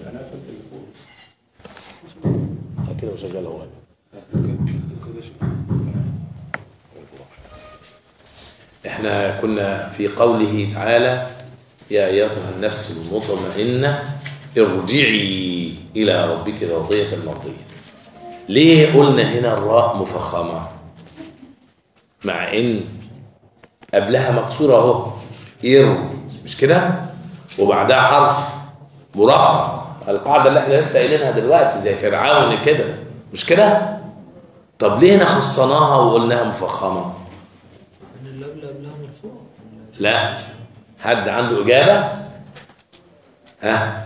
انا قفلت اللي فوق بس كده وشغال هو ممكن كده شوف احنا كنا في قوله تعالى يا ايتها النفس المطمئنه ارجعي الى ربك راضيه مرضيه ليه قلنا هنا الراء مفخمه مع ان قبلها مكسوره اهو ار مش كده وبعدها حرف مرقق القاعده اللي احنا لسه قايلينها دلوقتي زي فرعون كده مش كده طب ليه خصناها وقلناها مفخمه ان اللي قبل قبلها مرفوع لا حد عنده إجابة ها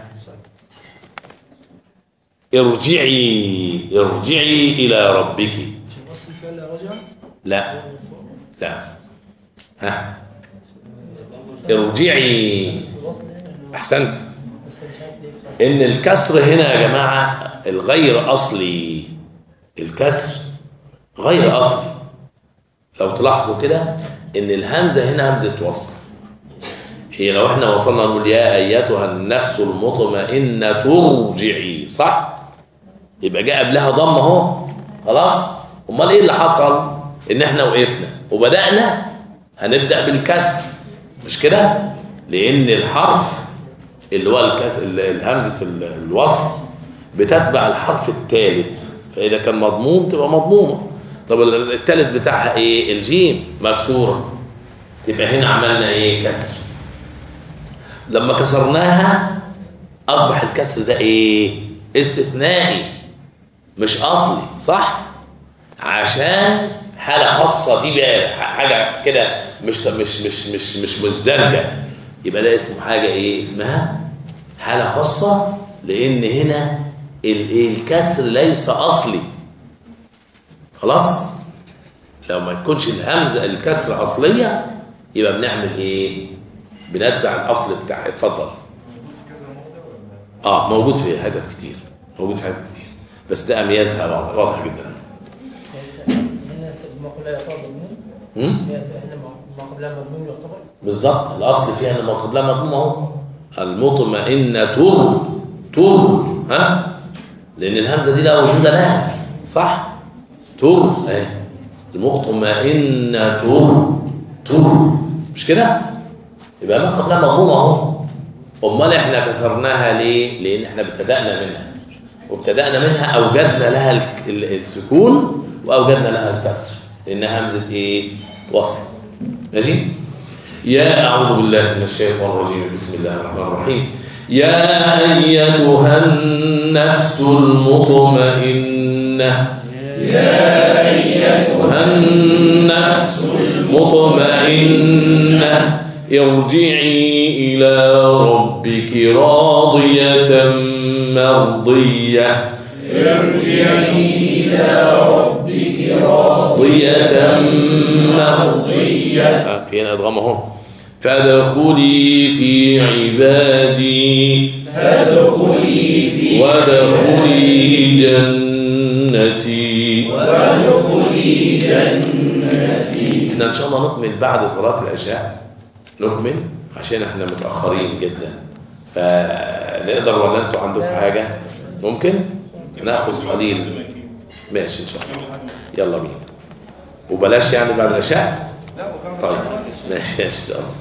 ارجعي ارجعي إلى ربك عشان اصل الفعل رجع لا لا ها ارجعي أحسنت إن الكسر هنا يا جماعة الغير أصلي الكسر غير أصلي لو تلاحظوا كده إن الهمزة هنا همزة وصل هي لو احنا وصلنا نقول يا ايتها النفس المطمئنه ترجعي صح يبقى جاء قبلها ضم اهو خلاص امال ايه اللي حصل ان احنا وقفنا وبدانا هنبدا بالكسر مش كده لان الحرف اللي هو الكسر الهمزه ال- الوصل بتتبع الحرف الثالث فاذا كان مضموم تبقى مضمومه طب الثالث بتاعها ايه الجيم مكسوره تبقى هنا عملنا ايه كسر لما كسرناها اصبح الكسر ده ايه استثنائي مش اصلي صح عشان حاله خاصه دي بقى حاجه كده مش مش مش مش مش مزدوجه يبقى ده اسمه حاجه ايه اسمها حاله خاصه لان هنا ال- إيه؟ الكسر ليس اصلي خلاص لو ما تكونش الهمزه الكسر اصليه يبقى بنعمل ايه بنتبع الاصل بتاع اتفضل اه موجود في حتت كتير موجود في حتت كتير بس ده اميازها واضح- واضح جدا هنا ما قبلها يعتبر مضمون هم؟ هنا ما قبلها مضمون يعتبر بالظبط الاصل فيها ان المطلوب لها مضموم اهو المطمئنه تر تر ها لان الهمزه دي لا وجود لها صح تر اهي المطمئنه تر تر مش كده يبقى ما قبلها مضموم اهو امال احنا كسرناها ليه لان احنا ابتدانا منها وابتدانا منها اوجدنا لها ال- ال- السكون واوجدنا لها الكسر لانها همزه ايه وصل ماشي يا أعوذ بالله من الشيطان الرجيم بسم الله الرحمن الرحيم يا أيتها النفس المطمئنة يا أيتها النفس المطمئنة ارجعي إلى ربك راضية مرضية راضية مرضية آه، في هنا ادغام اهو فادخلي في عبادي فادخلي في وادخلي جنتي وادخلي جنتي احنا ان شاء الله نكمل بعد صلاة العشاء نكمل عشان احنا متأخرين جدا فنقدر ولا انتوا عندكم حاجة ممكن ناخذ قليل ماشي ان شاء الله يلا بينا وبلاش يعني بعد العشاء طيب ماشي ان شاء الله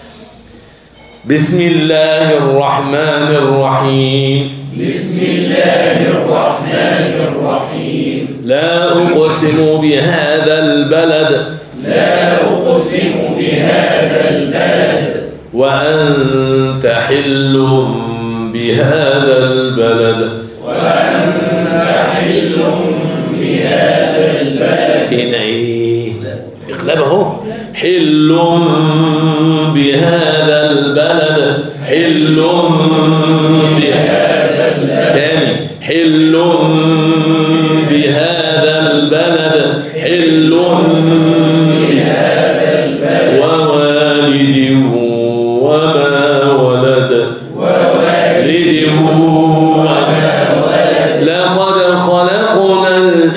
بسم الله الرحمن الرحيم بسم الله الرحمن الرحيم لا أقسم بهذا البلد لا أقسم بهذا البلد وأنت حل بهذا البلد وأنت حل بهذا البلد هنا ايه اقلب اهو حل بهذا البلد حل بهذا البلد تاني حل بهذا البلد حل بهذا البلد ووالد وما ولد ووالد وما ولد لقد خلقنا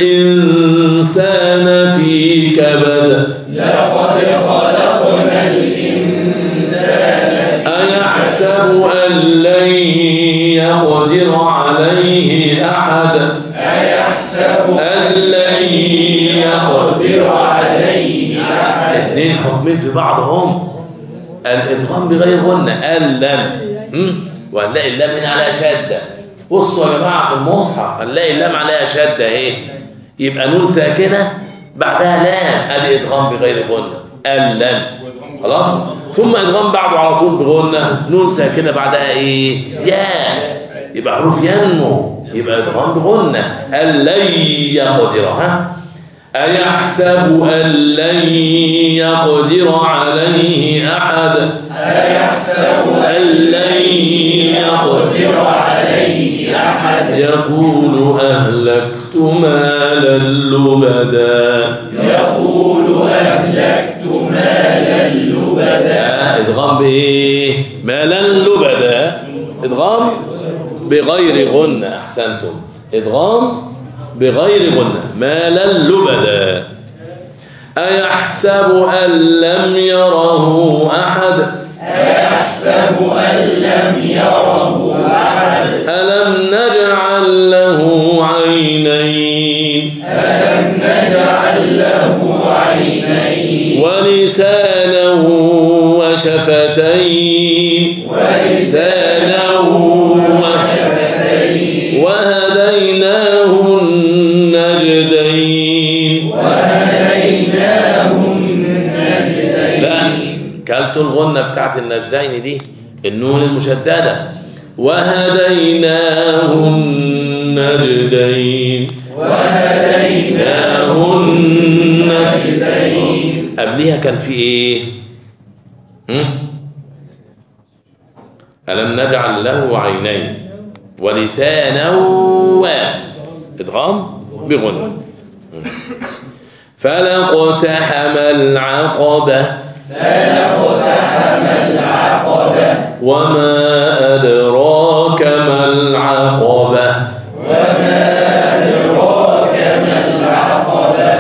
الإنسان في كبد لقد خلقنا الإنسان أيحسب أن لن يقدر يقدر عليه أحد أيحسب أن لن يقدر يقدر عليه أحد الاثنين حكمين في بعض هم الادغام بغير غنة اللام هم؟ وهنلاقي اللام هنا عليها شدة بصوا يا جماعة في المصحف هنلاقي اللام عليها شدة اهي يبقى نون ساكنة بعدها لام ادي ادغام بغير غنة اللام خلاص ثم ادغام بعده على طول بغنة نون ساكنة بعدها ايه يا يبقى حروف ينمو يبقى ادغام بغنة اللن يقدر ها أيحسب أن لن يقدر عليه أحد أيحسب أن لن يقدر يقدر عليه أحد يقول أهلكت مالا لبدا يقول أهلكت مالا لبدا آه، إدغام بإيه مالا لبدا إدغام بغير غنة أحسنتم إدغام بغير غنة مالا لبدا أيحسب أن لم يره أحد أيحسب أن لم يره أحد ألم نجعل له عينين ألم نجعل له عينين ولسانا وشفتين ولسانا وشفتين وهديناه النجدين وهديناه النجدين لا كلت الغنة بتاعت النجدين دي النون المشددة وهديناه النجدين وهديناه النجدين قبليها كان في ايه هم؟ ألم نجعل له عينين ولسانا و إدغام بغنى فلاقتحم العقبة فلاقتحم العقبة وما أدراك ما العقبة وما أدراك ما العقبة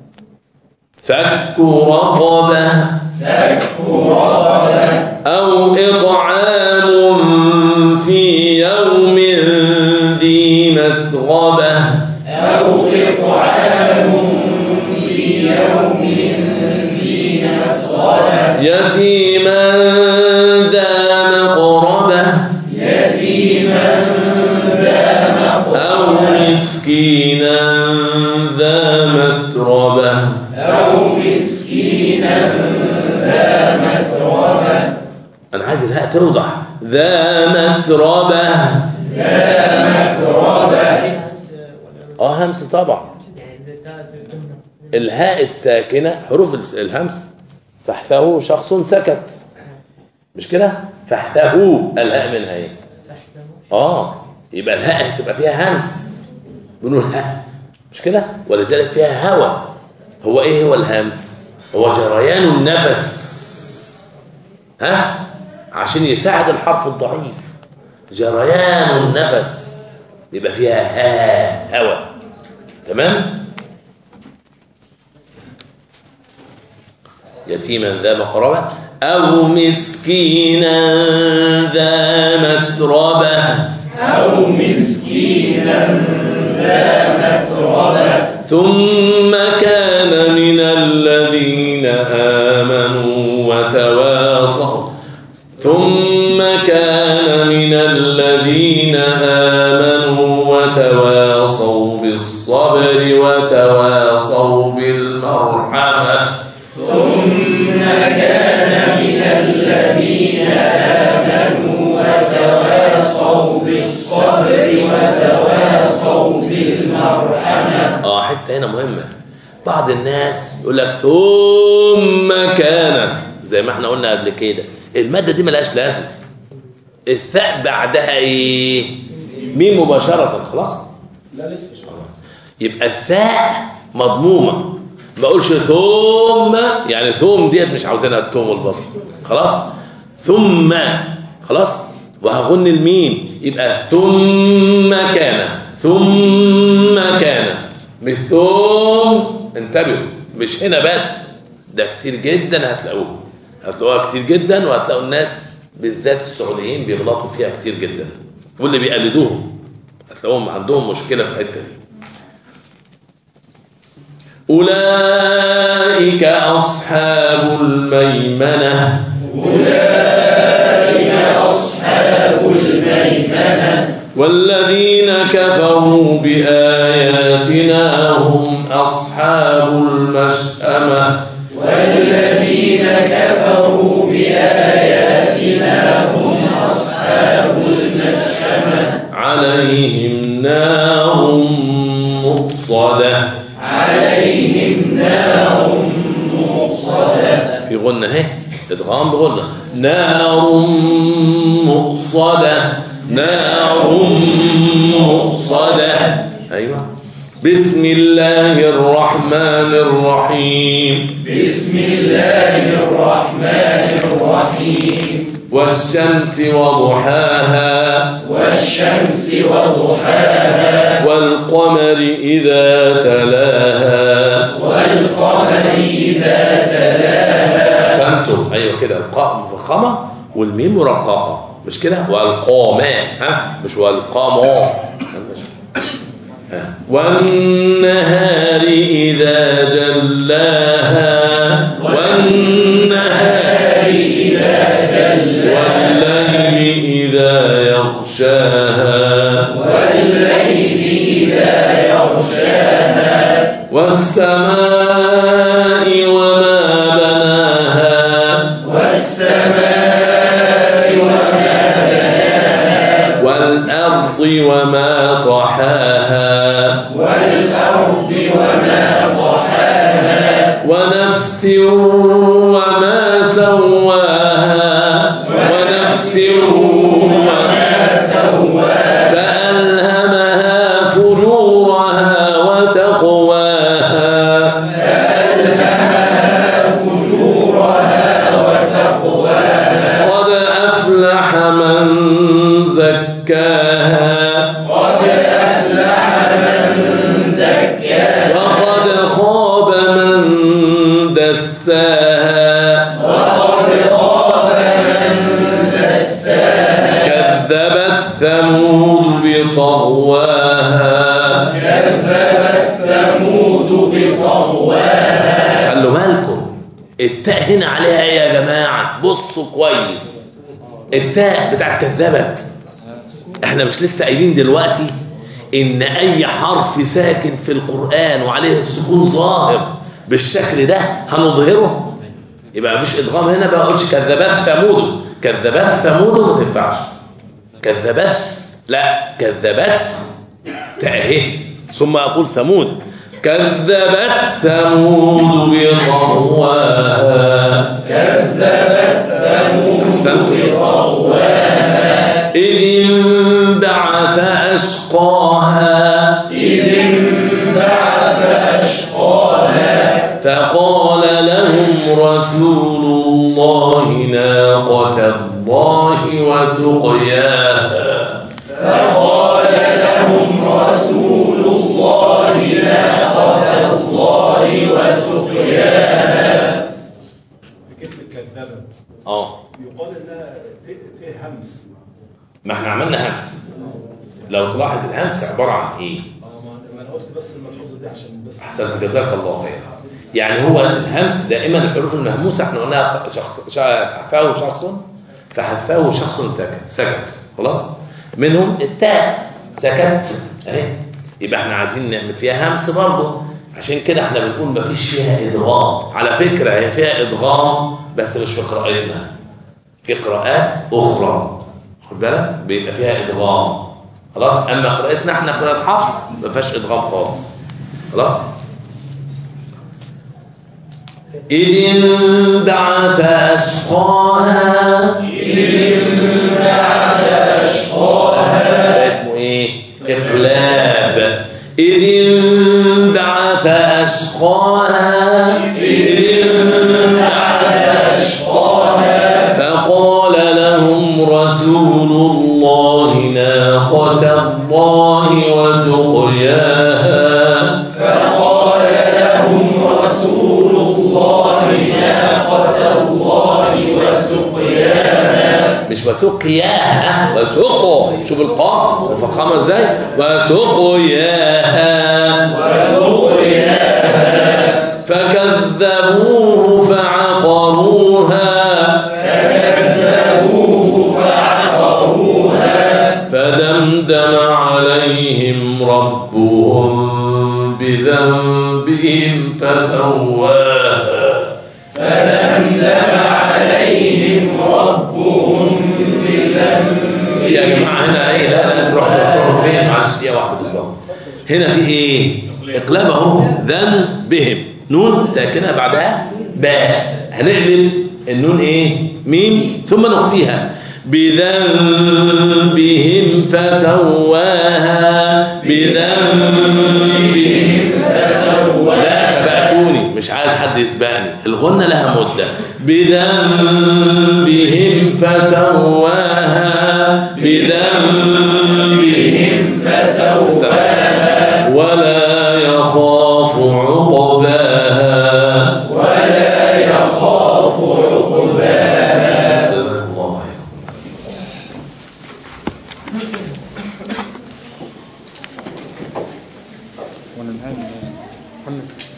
فك رقبة فك رقبة أو إطعام في يوم ذي مسغبة أو إطعام في يوم ذي مسغبة يتيما ذا مقربة يتيما ذا مقربة أو مسكينا ذا متربة أو مسكينا ذا متربة أنا عايز الهاء توضح ذا متربة ذا متربة همس ولا اه همس طبعا يعني ده بالجملة الهاء الساكنة حروف الس- الهمس فحثه شخص سكت مش كده فحثه الهاء منها ايه اه يبقى الهاء هتبقى فيها همس بنقول ها مش كده ولذلك فيها هوى هو ايه هو الهمس هو جريان النفس ها عشان يساعد الحرف الضعيف جريان النفس يبقى فيها ها هوى تمام يتيما ذا مقربة أو مسكينا ذا متربة أو مسكينا ذا متربة ثم كان من الذين آمنوا وتواصوا ثم كان من الذين آمنوا وتواصوا بالصبر وتواصوا بالمرحمة ثم كان من الذين آمنوا وتواصوا بالصبر وتواصوا بالمرحمة اه حته هنا مهمه بعض الناس يقول لك ثم كان زي ما احنا قلنا قبل كده الماده دي ملهاش لازمه الثاء بعدها ايه ميم مباشره خلاص لا لسه يبقى الثاء مضمومه ما اقولش ثم يعني ثوم ديت مش عاوزينها الثوم والبصل خلاص ثم خلاص وهغن الميم يبقى ثم كان ثم كان مش ثم انتبهوا مش هنا بس ده كتير جدا هتلاقوه هتلاقوها كتير جدا وهتلاقوا الناس بالذات السعوديين بيغلطوا فيها كتير جدا واللي بيقلدوهم هتلاقوهم عندهم مشكلة في الحتة دي أولئك أصحاب الميمنة أصحاب الميمنة والذين كفروا بآياتنا هم أصحاب المشأمة والذين كفروا بآياتنا هم أصحاب المشأمة عليهم نار مؤصدة عليهم نار مؤصدة في غنة اهي ادغام بغنة نار مؤصدة نار مؤصدة ايوه بسم الله الرحمن الرحيم بسم الله الرحمن الرحيم والشمس وضحاها والشمس وضحاها والقمر إذا تلاها والقمر إذا تلاها أحسنتم أيوة كده القاء مفخمة والميم مرققة مش كده والقاما ها مش والقاما ها. والنهار إذا جلاها والنهار إذا جلاها والليل إذا يغشاها والليل إذا يغشاها والسماء وما بناها والسماء وما والأرض وما طحاها والأرض وما ضحاها ونفس وما سواها ونفس وما سواها فألهمها فجورها وتقواها فجورها وتقواها قد أفلح من زكاها قد أفلح من زكاها وقد خاب من دساها وقد خاب من دساها كذبت ثمود بطغواها كذبت ثمود بطغواها خلوا بالكم التاء هنا عليها ايه يا جماعه بصوا كويس التاء بتاعت كذبت احنا مش لسه قايلين دلوقتي ان اي حرف ساكن في القران وعليه السكون ظاهر بالشكل ده هنظهره يبقى مفيش ادغام هنا بقى اقولش كذبت ثمود كذبت ثمود ما تنفعش كذبت لا كذبت تأهي ثم أقول ثمود كذبت ثمود بطغواها كذبت ثمود بطغواها إذ انبعث أشقاها إذ انبعث أشقاها فقال لهم رسول الله ناقة الله وسقياها فقال لهم رسول الله ناقة الله وسقياها في كلمة كذبت اه يقال انها ت ت همس ما احنا عملنا همس لو تلاحظ الهمس عبارة عن ايه اه ما ما انا قلت بس الملحوظة دي عشان بس احسنت جزاك الله خير يعني هو الهمس دائما الحروف المهموسه احنا قلناها شخص حفاه شخص فحفاه شخص سكت سكت خلاص منهم التاء سكت اهي يبقى احنا عايزين نعمل فيها همس برضه عشان كده احنا بنقول مفيش فيها ادغام على فكره هي فيها ادغام بس مش في قراءتنا في قراءات اخرى خد بالك بيبقى فيها ادغام خلاص اما قراءتنا احنا قراءه حفص ما فيهاش ادغام خالص خلاص إذ انبعث أشقاها ده اسمه إيه؟ إقلاب إذ انبعث أشقاها إذ انبعث فقال لهم رسول الله ناقة الله وسقياها فقال لهم رسول الله ناقة الله وسقياها مش وسقياها وسقوا شوف القاف الفخامه ازاي وسقياها فكذبوه فعقروها فدمدم عليهم ربهم بذنبهم فسواها يا جماعه هنا ايه لا لا تروح تروح فين معلش دقيقه واحده بالظبط هنا في ايه اقلاب اهو ذنبهم نون ساكنه بعدها باء هنقلب النون ايه ميم ثم نخفيها بذنبهم فسواها بذنبهم لا سبقتوني مش عايز حد يسبقني الغنة لها مدة بذنبهم فسواها بذنبهم فسواها ولا يخاف عقباها ولا يخاف عقباها جزاك الله خير وننهي